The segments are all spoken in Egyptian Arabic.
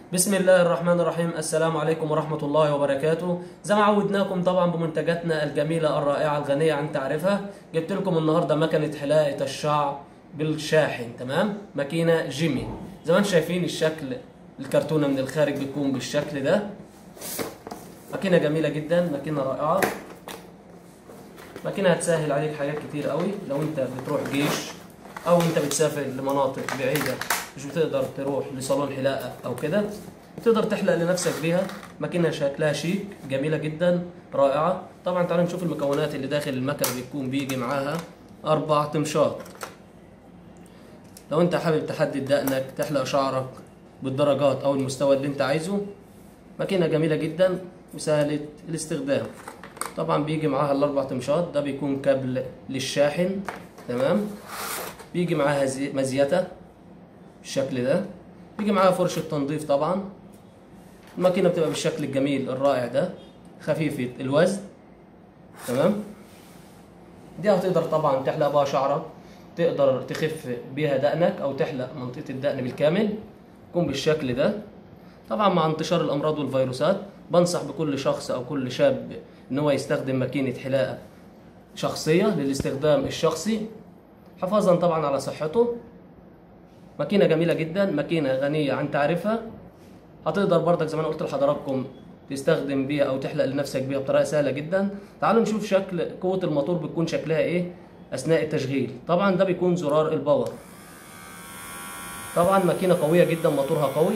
بسم الله الرحمن الرحيم السلام عليكم ورحمة الله وبركاته زي ما عودناكم طبعا بمنتجاتنا الجميلة الرائعة الغنية عن تعرفها جبت لكم النهاردة مكنة حلاقة الشعر بالشاحن تمام ماكينة جيمي زي ما انتم شايفين الشكل الكرتونة من الخارج بتكون بالشكل ده ماكينة جميلة جدا ماكينة رائعة ماكينة هتسهل عليك حاجات كتير قوي لو انت بتروح جيش او انت بتسافر لمناطق بعيدة مش بتقدر تروح لصالون حلاقة او كده تقدر تحلق لنفسك بيها ماكينة شكلها شيك جميلة جدا رائعة طبعا تعالوا نشوف المكونات اللي داخل المكنة بيكون بيجي معاها اربع تمشاط لو انت حابب تحدد دقنك تحلق شعرك بالدرجات او المستوى اللي انت عايزه ماكينة جميلة جدا وسهلة الاستخدام طبعا بيجي معاها الاربع تمشاط ده بيكون كابل للشاحن تمام بيجي معاها زي- مزيته بالشكل ده بيجي معاها فرشة تنظيف طبعا الماكينة بتبقى بالشكل الجميل الرائع ده خفيفة الوزن تمام دي هتقدر طبعا تحلق بها شعرك تقدر تخف بيها دقنك او تحلق منطقة الدقن بالكامل تكون بالشكل ده طبعا مع انتشار الامراض والفيروسات بنصح بكل شخص او كل شاب ان هو يستخدم ماكينة حلاقة شخصية للاستخدام الشخصي حفاظا طبعا على صحته ماكينة جميلة جدا ماكينة غنية عن تعرفها هتقدر برضك زي ما انا قلت لحضراتكم تستخدم بيها او تحلق لنفسك بيها بطريقة سهلة جدا تعالوا نشوف شكل قوة الموتور بتكون شكلها ايه اثناء التشغيل طبعا ده بيكون زرار الباور طبعا ماكينة قوية جدا موتورها قوي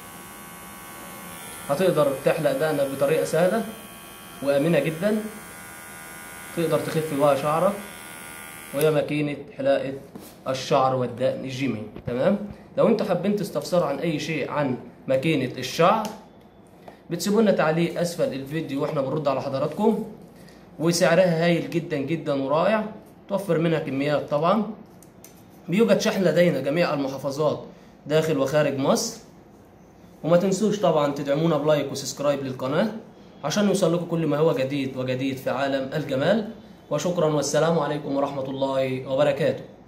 هتقدر تحلق دقنك بطريقة سهلة وآمنة جدا تقدر تخف بها شعرك وهي ماكينة حلاقة الشعر والدقن جيمي تمام لو انتوا حابين تستفسروا عن اي شيء عن ماكينة الشعر بتسيبوا لنا تعليق اسفل الفيديو واحنا بنرد على حضراتكم وسعرها هايل جدا جدا ورائع توفر منها كميات طبعا بيوجد شحن لدينا جميع المحافظات داخل وخارج مصر وما تنسوش طبعا تدعمونا بلايك وسبسكرايب للقناة عشان يوصل لكم كل ما هو جديد وجديد في عالم الجمال وشكرا والسلام عليكم ورحمة الله وبركاته